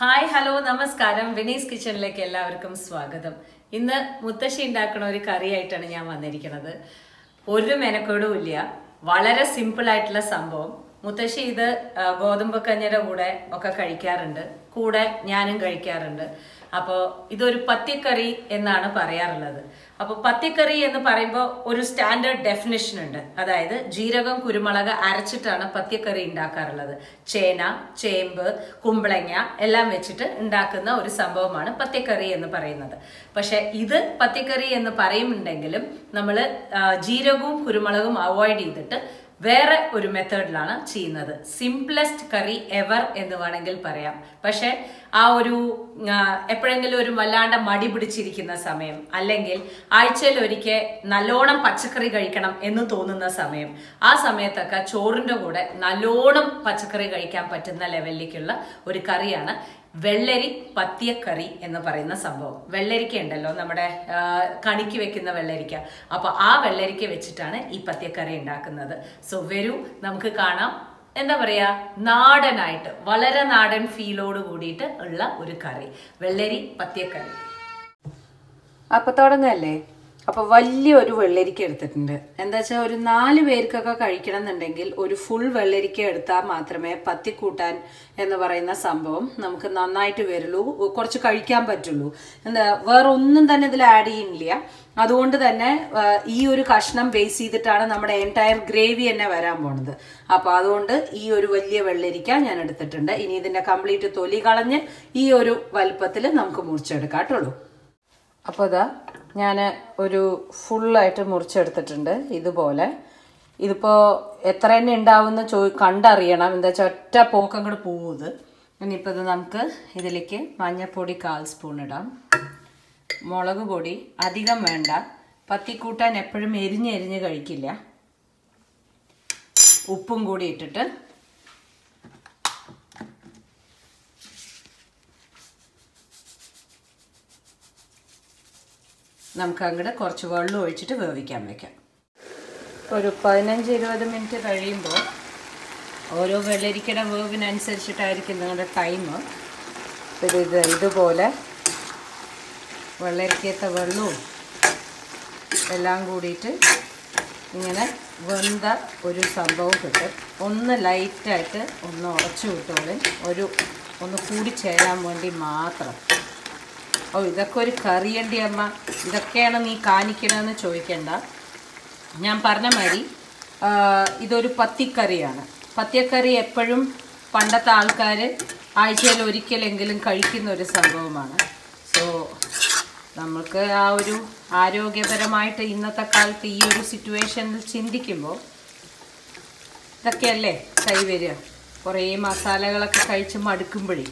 Hi hello നമസ്കാരം വിനീസ് കിച്ചണിലേക്ക് എല്ലാവർക്കും സ്വാഗതം ഇന്ന് മുത്തശ്ശി ഉണ്ടാക്കുന്ന ഒരു കറിയായിട്ടാണ് ഞാൻ വന്നിരിക്കുന്നത് ഒരു മെനക്കേടും ഇല്ല വളരെ സിമ്പിൾ ആയിട്ടുള്ള സംഭവം മുത്തശ്ശി ഇത് ആ, ഗോതമ്പ് കഞ്ഞിയുടെ കൂടെ ഒക്കെ കഴിക്കാറുണ്ട് കൂടെ ഞാനും കഴിക്കാറുണ്ട് അപ്പോൾ ഇതൊരു പത്തിക്കറി എന്നാണ് പറയാറുള്ളത് അപ്പോൾ പത്തിക്കറി എന്ന് പറയുമ്പോൾ ഒരു സ്റ്റാൻഡേർഡ് ഡെഫിനിഷൻ ഉണ്ട് അതായത് ജീരകം കുരുമുളക് അരച്ചിട്ടാണ് പത്തിക്കറി ഉണ്ടാക്കാറുള്ളത് ചേന ചേമ്പ് കുമ്പളങ്ങ എല്ലാം വെച്ചിട്ട് ഉണ്ടാക്കുന്ന ഒരു സംഭവമാണ് പത്തിക്കറി എന്ന് പറയുന്നത് പക്ഷെ ഇത് പത്തിക്കറി എന്ന് പറയുന്നുണ്ടെങ്കിലും നമ്മൾ ജീരകവും കുരുമുളകും അവോയ്ഡ് ചെയ്തിട്ട് വേറെ ഒരു മെത്തേഡിലാണ് ചെയ്യുന്നത് സിംപ്ലസ്റ്റ് കറി എവർ എന്ന് വേണമെങ്കിൽ പറയാം പക്ഷെ ആ ഒരു ആ, എപ്പോഴെങ്കിലും ഒരു വല്ലാണ്ട് മടി പിടിച്ചിരിക്കുന്ന സമയം അല്ലെങ്കിൽ ആഴ്ചയിൽ ഒരിക്കൽ നല്ലോണം പച്ചക്കറി കഴിക്കണം എന്ന് തോന്നുന്ന സമയം ആ സമയത്തൊക്കെ ചോറിന്റെ കൂടെ നല്ലോണം പച്ചക്കറി കഴിക്കാൻ പറ്റുന്ന ലെവലിലേക്കുള്ള ഒരു കറിയാണ് വെള്ളരി പത്തിയക്കറി എന്ന് പറയുന്ന സംഭവം വെള്ളരിക്ക ഉണ്ടല്ലോ നമ്മുടെ ആ, കണിക്ക് വെക്കുന്ന വെള്ളരിക്ക അപ്പൊ ആ വെള്ളരിക്ക വെച്ചിട്ടാണ് ഈ പത്തിയക്കറി ഉണ്ടാക്കുന്നത് സോ വരൂ നമുക്ക് കാണാം എന്താ പറയാ നാടനായിട്ട് വളരെ നാടൻ ഫീലോട് കൂടിയിട്ട് ഉള്ള ഒരു കറി വെള്ളരി പത്തിയക്കറി അപ്പൊ തുടങ്ങല്ലേ അപ്പൊ വലിയൊരു വെള്ളരിക്ക എടുത്തിട്ടുണ്ട് എന്താ വെച്ചാൽ ഒരു നാല് പേർക്കൊക്കെ കഴിക്കണം എന്നുണ്ടെങ്കിൽ ഒരു ഫുൾ വെള്ളരിക്ക എടുത്താൽ മാത്രമേ പത്തിക്കൂട്ടാൻ എന്ന് പറയുന്ന സംഭവം നമുക്ക് നന്നായിട്ട് വരുള്ളൂ കുറച്ച് കഴിക്കാൻ പറ്റുള്ളൂ എന്താ വേറെ ഒന്നും തന്നെ ഇതിൽ ആഡ് ചെയ്യുന്നില്ല അതുകൊണ്ട് തന്നെ ആ, ഈ ഒരു കഷ്ണം ബേസ് ചെയ്തിട്ടാണ് നമ്മുടെ എൻറ്റയർ ഗ്രേവി തന്നെ വരാൻ പോണത് അപ്പൊ അതുകൊണ്ട് ഈ ഒരു വലിയ വെള്ളരിക്ക ഞാൻ എടുത്തിട്ടുണ്ട് ഇനി ഇതിന്റെ കംപ്ലീറ്റ് തൊലി കളഞ്ഞ് ഈ ഒരു വലുപ്പത്തിൽ നമുക്ക് മുറിച്ചെടുക്കാം കേട്ടുള്ളൂ അപ്പോൾ ഇതാ ഞാൻ ഒരു ഫുള്ളായിട്ട് മുറിച്ചെടുത്തിട്ടുണ്ട് ഇതുപോലെ ഇതിപ്പോൾ എത്ര തന്നെ ഉണ്ടാവുമെന്ന് ചോ കണ്ടറിയണം എന്താ വെച്ചാൽ ഒറ്റ പോക്ക് അങ്ങോട്ട് പോവും ഇത് ഇനിയിപ്പോൾ ഇത് നമുക്ക് ഇതിലേക്ക് മഞ്ഞൾപ്പൊടി കാൽ സ്പൂൺ ഇടാം മുളക് പൊടി അധികം വേണ്ട പത്തിക്കൂട്ടാൻ എപ്പോഴും എരിഞ്ഞ് എരിഞ്ഞ് കഴിക്കില്ല ഉപ്പും കൂടി ഇട്ടിട്ട് നമുക്ക് അങ്ങോട്ട് കുറച്ച് വെള്ളം ഒഴിച്ചിട്ട് വേവിക്കാൻ വെക്കാം ഒരു പതിനഞ്ച് ഇരുപത് മിനിറ്റ് കഴിയുമ്പോൾ ഓരോ വെള്ളരിക്കയുടെ വേവിനനുസരിച്ചിട്ടായിരിക്കും നിങ്ങളുടെ ടൈം ഇത് ഇത് ഇതുപോലെ വെള്ളരിക്കത്തെ വെള്ളവും എല്ലാം കൂടിയിട്ട് ഇങ്ങനെ വെന്ത ഒരു സംഭവം കിട്ടും ഒന്ന് ലൈറ്റായിട്ട് ഒന്ന് ഉടച്ചു വിട്ടോളി ഒരു ഒന്ന് കൂടി ചേരാൻ വേണ്ടി മാത്രം ഓ ഇതൊക്കെ ഒരു കറിയണ്ടി അമ്മ ഇതൊക്കെയാണ് നീ കാണിക്കണമെന്ന് ചോദിക്കണ്ട ഞാൻ പറഞ്ഞ മാതിരി ആ, ഇതൊരു പത്തിക്കറിയാണ് പത്തിക്കറി എപ്പോഴും പണ്ടത്തെ ആൾക്കാർ ആഴ്ചയിൽ ഒരിക്കലെങ്കിലും കഴിക്കുന്ന ഒരു സംഭവമാണ് സോ നമുക്ക് ആ ഒരു ആരോഗ്യപരമായിട്ട് ഇന്നത്തെ കാലത്ത് ഈ ഒരു സിറ്റുവേഷനിൽ ചിന്തിക്കുമ്പോൾ ഇതൊക്കെയല്ലേ കൈ വരിക കുറേ മസാലകളൊക്കെ കഴിച്ച് മടുക്കുമ്പോഴേ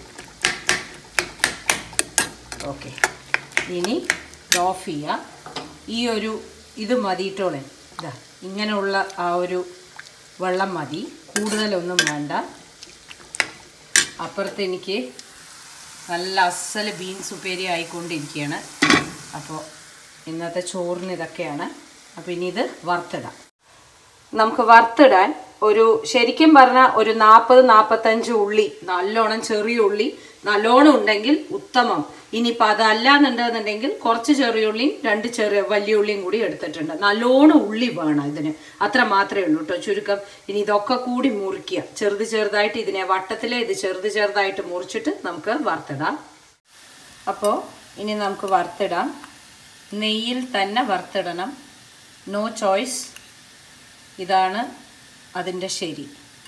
ഓക്കെ ഇനി ഇത് ഓഫ് ചെയ്യുക ഈ ഒരു ഇത് മതിയിട്ടോളെ ഇതാ ഇങ്ങനെയുള്ള ആ ഒരു വെള്ളം മതി കൂടുതലൊന്നും വേണ്ട അപ്പുറത്ത് എനിക്ക് നല്ല അസൽ ബീൻസ് ഉപ്പേരി ആയിക്കൊണ്ടിരിക്കുകയാണ് അപ്പോൾ ഇന്നത്തെ ചോറിന് ഇതൊക്കെയാണ് അപ്പോൾ ഇനി ഇത് വറുത്തിടാം നമുക്ക് വറുത്തിടാൻ ഒരു ശരിക്കും പറഞ്ഞാൽ ഒരു നാൽപ്പത് നാൽപ്പത്തഞ്ച് ഉള്ളി നല്ലോണം ചെറിയ ഉള്ളി നല്ലോണം ഉണ്ടെങ്കിൽ ഉത്തമം ഇനിയിപ്പോൾ അതല്ല എന്നുണ്ടെന്നുണ്ടെങ്കിൽ കുറച്ച് ചെറിയ ഉള്ളിയും രണ്ട് ചെറിയ വലിയ ഉള്ളിയും കൂടി എടുത്തിട്ടുണ്ട് നല്ലോണം ഉള്ളി വേണം ഇതിന് അത്ര മാത്രമേ ഉള്ളൂ കേട്ടോ ചുരുക്കം ഇനി ഇതൊക്കെ കൂടി മുറിക്കുക ചെറുത് ചെറുതായിട്ട് ഇതിനെ വട്ടത്തിലെ ഇത് ചെറുത് ചെറുതായിട്ട് മുറിച്ചിട്ട് നമുക്ക് വറുത്തിടാം അപ്പോൾ ഇനി നമുക്ക് വറുത്തിടാം നെയ്യിൽ തന്നെ വറുത്തിടണം നോ ചോയ്സ് ഇതാണ് അതിൻ്റെ ശരി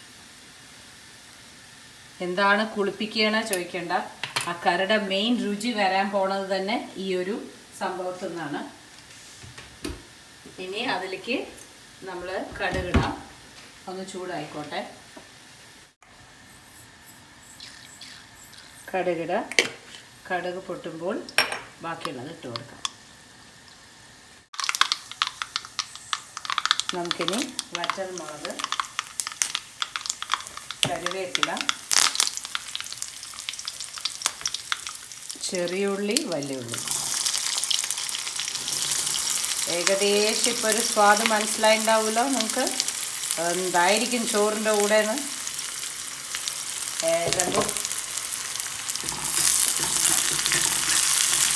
എന്താണ് കുളിപ്പിക്കണ ചോദിക്കേണ്ട ആ കറിയുടെ മെയിൻ രുചി വരാൻ പോണത് തന്നെ ഈ ഒരു സംഭവത്തിൽ നിന്നാണ് ഇനി അതിലേക്ക് നമ്മൾ കടുകിടാം ഒന്ന് ചൂടായിക്കോട്ടെ കടുകിട കടുക് പൊട്ടുമ്പോൾ ബാക്കിയുള്ളത് ഇട്ട് കൊടുക്കാം നമുക്കിനി വറ്റൽ മുളക് കരുവേപ്പില ചെറിയുള്ളി വലിയുള്ളി ഏകദേശം ഇപ്പോൾ ഒരു സ്വാദ് മനസ്സിലായിണ്ടാവുമല്ലോ നിങ്ങൾക്ക് എന്തായിരിക്കും ചോറിൻ്റെ കൂടെ എന്ന് ഏതാണ്ട്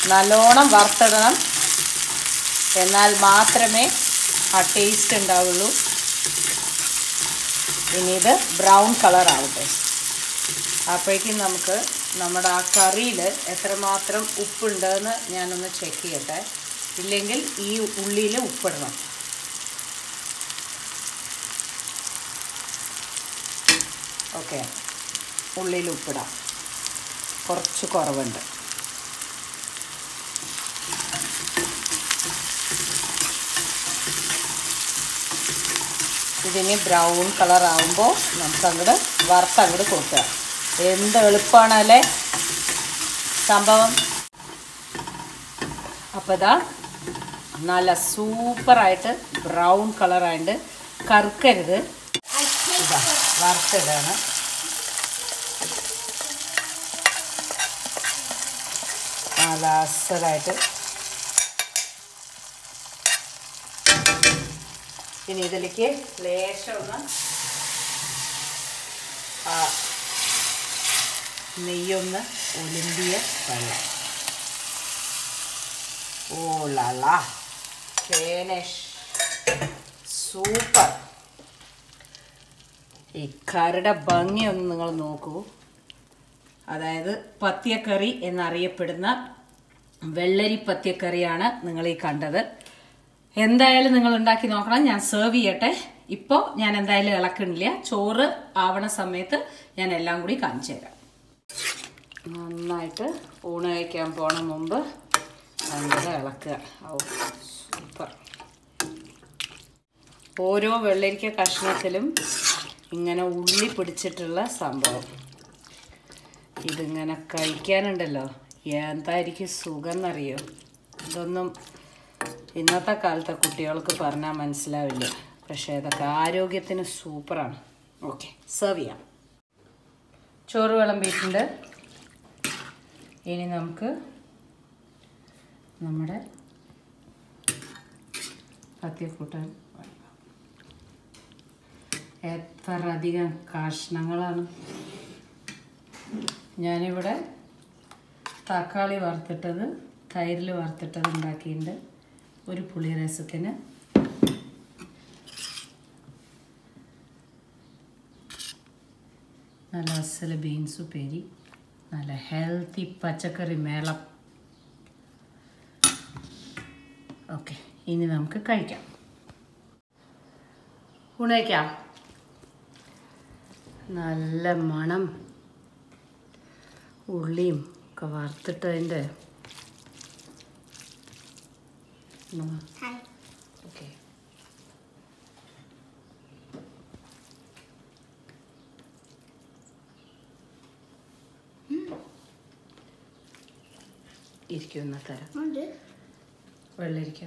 നല്ലോണം വറുത്തിടണം എന്നാൽ മാത്രമേ ആ ടേസ്റ്റ് ഉണ്ടാവുള്ളൂ ഇനി ഇത് ബ്രൗൺ കളർ ആവട്ടെ അപ്പോഴേക്കും നമുക്ക് നമ്മുടെ ആ കറിയിൽ എത്രമാത്രം ഉപ്പുണ്ടെന്ന് ഞാനൊന്ന് ചെക്ക് ചെയ്യട്ടെ ഇല്ലെങ്കിൽ ഈ ഉള്ളിയിൽ ഉപ്പിടണം ഓക്കെ ഉള്ളിൽ ഉപ്പിടാം കുറച്ച് കുറവുണ്ട് ഇതിന് ബ്രൗൺ കളർ ആകുമ്പോൾ നമുക്ക് അങ്ങോട്ട് വറുത്തങ്ങോട്ട് കൊടുക്കുക എന്ത് എളുപ്പമാണല്ലേ സംഭവം അപ്പോൾ ഇതാ നല്ല സൂപ്പറായിട്ട് ബ്രൗൺ കളറായിട്ട് കറുക്കരുത് ഇതാ വറുത്തിടാണ് നല്ല അസലായിട്ട് ഇനി ഇതിലേക്ക് ലേശം ഒന്ന് ആ നെയ്യൊന്ന് ഒലിമ്പിയ വെള്ളം ഓ ലാ ഫേനിഷ് സൂപ്പർ ഈ കറിയുടെ ഭംഗി ഒന്ന് നിങ്ങൾ നോക്കൂ അതായത് പത്തിയക്കറി എന്നറിയപ്പെടുന്ന വെള്ളരി പത്തിയക്കറിയാണ് നിങ്ങൾ ഈ കണ്ടത് എന്തായാലും നിങ്ങൾ ഉണ്ടാക്കി നോക്കണം ഞാൻ സെർവ് ചെയ്യട്ടെ ഇപ്പോൾ ഞാൻ എന്തായാലും ഇളക്കണില്ല ചോറ് ആവണ സമയത്ത് ഞാൻ എല്ലാം കൂടി കാണിച്ചു തരാം നന്നായിട്ട് ഊണ് കഴിക്കാൻ പോണ മുമ്പ് ഭയങ്കര ഇളക്കുക ഓ സൂപ്പർ ഓരോ വെള്ളരിക്ക കഷ്ണത്തിലും ഇങ്ങനെ ഉള്ളി പിടിച്ചിട്ടുള്ള സംഭവം ഇതിങ്ങനെ കഴിക്കാനുണ്ടല്ലോ എന്തായിരിക്കും സുഖം എന്നറിയോ ഇതൊന്നും ഇന്നത്തെ കാലത്തെ കുട്ടികൾക്ക് പറഞ്ഞാൽ മനസ്സിലാവില്ല പക്ഷേ ഇതൊക്കെ ആരോഗ്യത്തിന് സൂപ്പറാണ് ഓക്കെ സെർവ് ചെയ്യാം ചോറ് വിളമ്പിയിട്ടുണ്ട് ഇനി നമുക്ക് നമ്മുടെ കത്തിക്കൂട്ടാൻ എത്ര അധികം കഷ്ണങ്ങളാണ് ഞാനിവിടെ തക്കാളി വറുത്തിട്ടത് തൈരിൽ വറുത്തിട്ടത് ഉണ്ടാക്കിയിട്ടുണ്ട് ഒരു പുളി രസത്തിന് നല്ല അസല ബീൻസ് ഉപ്പേരി നല്ല ഹെൽത്തി പച്ചക്കറി മേളം ഓക്കെ ഇനി നമുക്ക് കഴിക്കാം ഊണയ്ക്കാം നല്ല മണം ഉള്ളിയും ഒക്കെ വറുത്തിട്ടതിൻ്റെ ഓക്കെ ഇരിക്കുന്ന തരാം Wonder, വെള്ളരിക്ക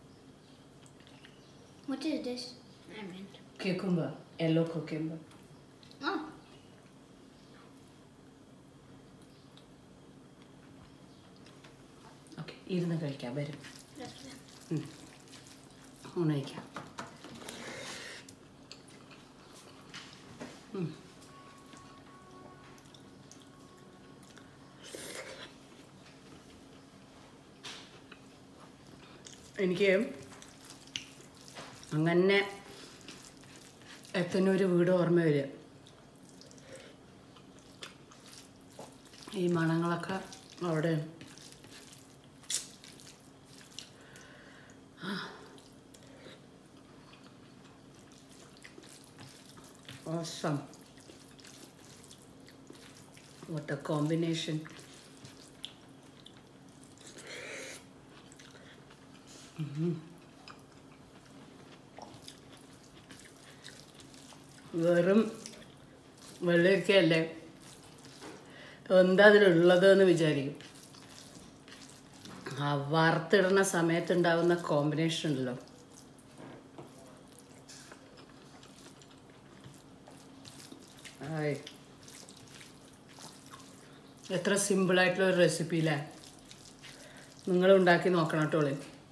what is this? I meant. Cucumber yellow cucumber Oh, okay ഇരുന്ന് കഴിക്കാം വരും that's it. ഊണ് കഴിക്കാം ഉം. എനിക്ക് അങ്ങനെ എത്തുന്ന ഒരു വീട് ഓർമ്മ വരിക ഈ മണങ്ങളൊക്കെ അവിടെയാണ് Awesome. What a combination. Mhm. വെറും വെള്ളരിക്കയല്ലേ എന്താ അതിലുള്ളത് എന്ന് വിചാരിക്കും ആ വറുത്തിടുന്ന സമയത്തുണ്ടാവുന്ന കോമ്പിനേഷൻ ഉണ്ടല്ലോ ഹായ് എത്ര സിമ്പിളായിട്ടുള്ള ഒരു റെസിപ്പി അല്ലേ നിങ്ങൾ ഉണ്ടാക്കി നോക്കണം കേട്ടോളെ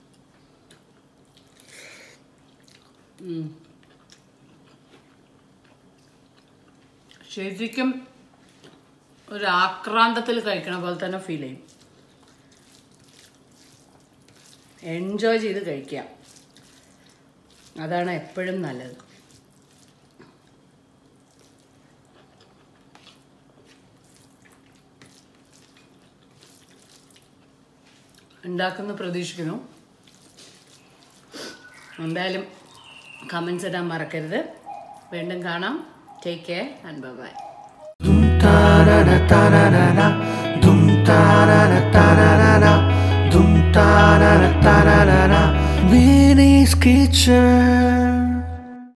ഉം. ശരിക്കും ഒരു ആക്രാന്തത്തിൽ കഴിക്കണ പോലെ തന്നെ ഫീൽ ചെയ്യും എൻജോയ് ചെയ്ത് കഴിക്കുക അതാണ് എപ്പോഴും നല്ലത് ഉണ്ടാക്കുന്ന പ്രതീക്ഷിക്കുന്നു എന്തായാലും കമൻസ് ഇടാൻ മറക്കരുത് വീണ്ടും കാണാം take care and bye Dum ta da da ta da da da. Dum ta da da ta da da da. Dum ta da da ta da da da. Vinny's Kitchen.